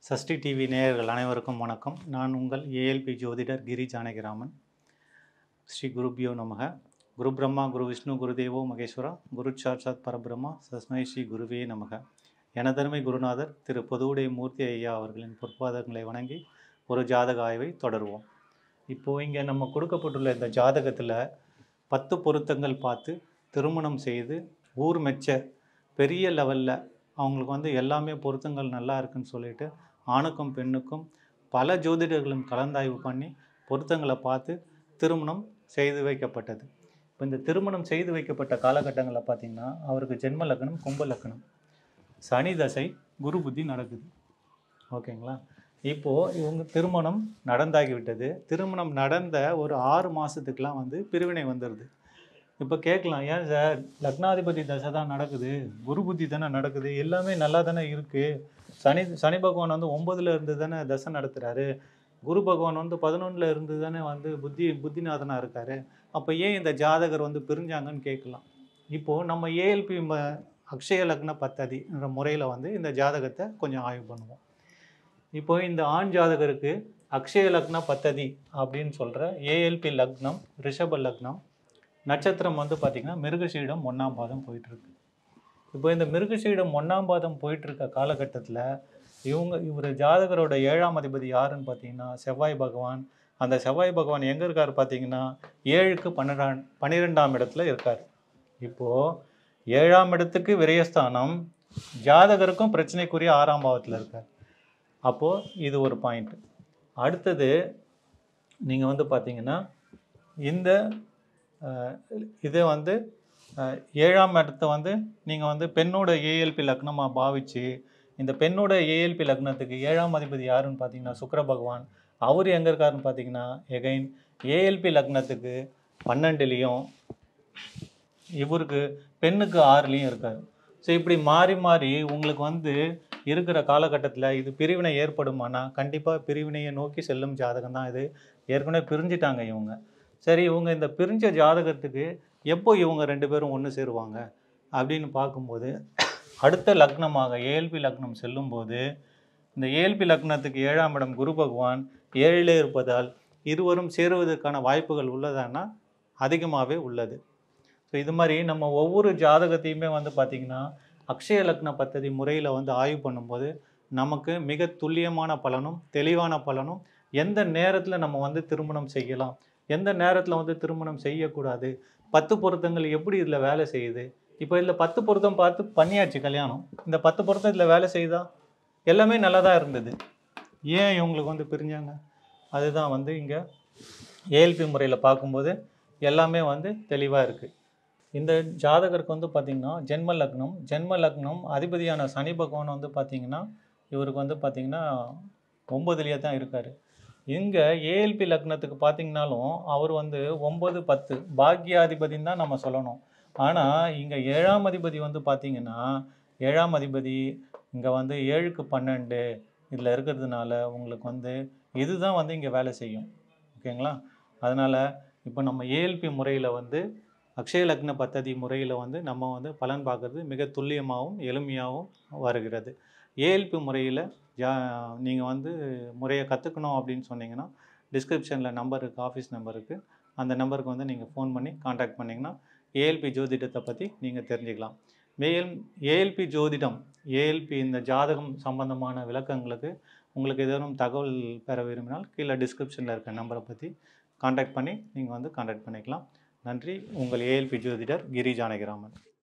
Sashti TV நேயர்கள் அனைவருக்கும் வணக்கம் நான் உங்கள் ஏஎல்பி ஜோதிடர் கிரி ஜானகிராமன் ஸ்ரீ குருபியோ நமக குரு பிரம்மா குரு விஷ்ணு குரு தேவோ மகேஸ்வரா குரு சாட்சாத் பரபிரம்மா சஸ்மை ஸ்ரீ குருவே நமக எனதருமை குருநாதர் திரு பொதுவுடை மூர்த்தி ஐயா அவர்களின் பொற்பாதங்களை வணங்கி ஒரு ஜாதக ஆய்வை தொடருவோம் இப்போது இங்கே நம்ம கொடுக்கப்பட்டுள்ள இந்த ஜாதகத்தில் பத்து பொருத்தங்கள் பார்த்து திருமணம் செய்து ஊர் மெச்ச பெரிய லெவலில் அவங்களுக்கு வந்து எல்லாமே பொருத்தங்கள் நல்லா இருக்குன்னு சொல்லிட்டு ஆணுக்கும் பெண்ணுக்கும் பல ஜோதிடர்களும் கலந்தாய்வு பண்ணி பொருத்தங்களை பார்த்து திருமணம் செய்து வைக்கப்பட்டது இப்போ இந்த திருமணம் செய்து வைக்கப்பட்ட காலகட்டங்களில் பார்த்திங்கன்னா அவருக்கு ஜென்ம லக்னம் கும்ப லக்னம் சனி தசை குரு புத்தி நடக்குது ஓகேங்களா இப்போது இவங்க திருமணம் நடந்தாகிவிட்டது திருமணம் நடந்த ஒரு ஆறு மாதத்துக்கெலாம் வந்து பிரிவினை வந்துடுது இப்போ கேட்கலாம் ஏன் சார் லக்னாதிபதி தசை தான் நடக்குது குரு புத்தி தானே நடக்குது எல்லாமே நல்லா தானே இருக்குது சனி சனி பகவான் வந்து ஒம்பதுல இருந்து தானே தசை நடத்துகிறாரு குரு பகவான் வந்து பதினொன்றில் இருந்து தானே வந்து புத்தி புத்திநாதனாக இருக்காரு அப்போ ஏன் இந்த ஜாதகர் வந்து பிரிஞ்சாங்கன்னு கேட்கலாம் இப்போது நம்ம ஏஎல்பி ம அக்ஷய லக்ன பத்ததின்ற முறையில் வந்து இந்த ஜாதகத்தை கொஞ்சம் ஆய்வு பண்ணுவோம் இப்போ இந்த ஆண் ஜாதகருக்கு அக்ஷய லக்ன பத்ததி அப்படின்னு சொல்கிற ஏஎல்பி லக்னம் ரிஷப லக்னம் நட்சத்திரம் வந்து பார்த்திங்கன்னா மிருகசீடம் ஒன்றாம் பாதம் போயிட்டுருக்கு இப்போ இந்த மிருகசீடம் ஒன்றாம் பாதம் போயிட்டுருக்க காலகட்டத்தில் இவங்க இவர் ஜாதகரோட ஏழாம் அதிபதி யாருன்னு பார்த்தீங்கன்னா செவ்வாய் பகவான் அந்த செவ்வாய் பகவான் எங்கே இருக்கார் பார்த்தீங்கன்னா ஏழுக்கு பன்னிரெண்டாம் பன்னிரெண்டாம் இடத்துல இருக்கார் இப்போது ஏழாம் இடத்துக்கு விரயஸ்தானம் ஜாதகருக்கும் பிரச்சனைக்குரிய ஆறாம் பாவத்தில் இருக்கார் அப்போது இது ஒரு பாயிண்ட் அடுத்தது நீங்கள் வந்து பார்த்தீங்கன்னா இந்த அஹ், இதை வந்து அஹ், ஏழாம் இடத்த வந்து நீங்கள் வந்து பெண்ணோட ஏஎல்பி லக்னமாக பாவிச்சு இந்த பெண்ணோட ஏஎல்பி லக்னத்துக்கு ஏழாம் அதிபதி யாருன்னு பார்த்தீங்கன்னா சுக்கிர பகவான் அவர் எங்கே இருக்காருன்னு பார்த்தீங்கன்னா எகைன் ஏஎல்பி லக்னத்துக்கு பன்னெண்டுலேயும் இவருக்கு பெண்ணுக்கு ஆறுலேயும் இருக்கார் ஸோ இப்படி மாறி மாறி உங்களுக்கு வந்து இருக்கிற காலகட்டத்தில் இது பிரிவினை ஏற்படுமானா கண்டிப்பாக பிரிவினையை நோக்கி செல்லும் ஜாதகம் தான் இது ஏற்கனவே பிரிஞ்சிட்டாங்க இவங்க சரி இவங்க இந்த பிரிஞ்ச ஜாதகத்துக்கு எப்போ இவங்க ரெண்டு பேரும் ஒன்று சேருவாங்க அப்படின்னு பார்க்கும்போது அடுத்த லக்னமாக ஏஎல்பி லக்னம் செல்லும்போது இந்த ஏஎல்பி லக்னத்துக்கு ஏழாம் இடம் குரு பகவான் ஏழிலே இருப்பதால் இருவரும் சேருவதற்கான வாய்ப்புகள் உள்ளதான்னா அதிகமாகவே உள்ளது ஸோ இது மாதிரி நம்ம ஒவ்வொரு ஜாதகத்தையுமே வந்து பார்த்திங்கன்னா அக்ஷய லக்ன பத்ததி முறையில் வந்து ஆய்வு பண்ணும்போது நமக்கு மிக துல்லியமான பலனும் தெளிவான பலனும் எந்த நேரத்தில் நம்ம வந்து திருமணம் செய்யலாம் எந்த நேரத்தில் வந்து திருமணம் செய்யக்கூடாது பத்து பொருத்தங்கள் எப்படி இதில் வேலை செய்யுது இப்போ இதில் பத்து பொருத்தம் பார்த்து பண்ணியாச்சு கல்யாணம் இந்த பத்து பொருத்தம் இதில் வேலை செய்யுதா எல்லாமே நல்லா தான் இருந்தது ஏன் இவங்களுக்கு வந்து பிரிஞ்சாங்க அதுதான் வந்து இங்கே ஏஎல்பி முறையில் பார்க்கும்போது எல்லாமே வந்து தெளிவாக இருக்குது இந்த ஜாதகருக்கு வந்து பார்த்திங்கன்னா ஜென்ம லக்னம் ஜென்ம லக்னம் அதிபதியான சனி பகவான் வந்து பார்த்திங்கன்னா இவருக்கு வந்து பார்த்திங்கன்னா ஒம்பதுலேயே தான் இருக்கார் இங்கே ஏஎல்பி லக்னத்துக்கு பார்த்தீங்கன்னாலும் அவர் வந்து ஒம்பது பத்து பாக்யாதிபதின்னு தான் நம்ம சொல்லணும் ஆனால் இங்கே ஏழாம் அதிபதி வந்து பார்த்திங்கன்னா ஏழாம் அதிபதி இங்கே வந்து ஏழுக்கு பன்னெண்டு இதில் இருக்கிறதுனால உங்களுக்கு வந்து இதுதான் வந்து இங்கே வேலை செய்யும் ஓகேங்களா அதனால் இப்போ நம்ம ஏஎல்பி முறையில் வந்து அக்ஷய லக்ன பத்ததி முறையில் வந்து நம்ம வந்து பலன் பார்க்குறது மிக துல்லியமாகவும் எளிமையாகவும் வருகிறது ஏஎல்பி முறையில் ஜா நீங்கள் வந்து முறையை கற்றுக்கணும் அப்படின்னு சொன்னீங்கன்னா டிஸ்கிரிப்ஷனில் நம்பர் இருக்குது ஆஃபீஸ் நம்பர் இருக்குது அந்த நம்பருக்கு வந்து நீங்கள் ஃபோன் பண்ணி காண்டாக்ட் பண்ணிங்கன்னா ஏஎல்பி ஜோதிடத்தை பற்றி நீங்கள் தெரிஞ்சுக்கலாம் மேல் ஏஎல்பி ஜோதிடம் ஏஎல்பி இந்த ஜாதகம் சம்பந்தமான விளக்கங்களுக்கு உங்களுக்கு ஏதேனும் தகவல் பெற விரும்பினால் கீழே டிஸ்கிரிப்ஷனில் இருக்க நம்பரை பற்றி காண்டாக்ட் பண்ணி நீங்கள் வந்து காண்டாக்ட் பண்ணிக்கலாம் நன்றி உங்கள் ஏஎல்பி ஜோதிடர் கிரி ஜானகிராமன்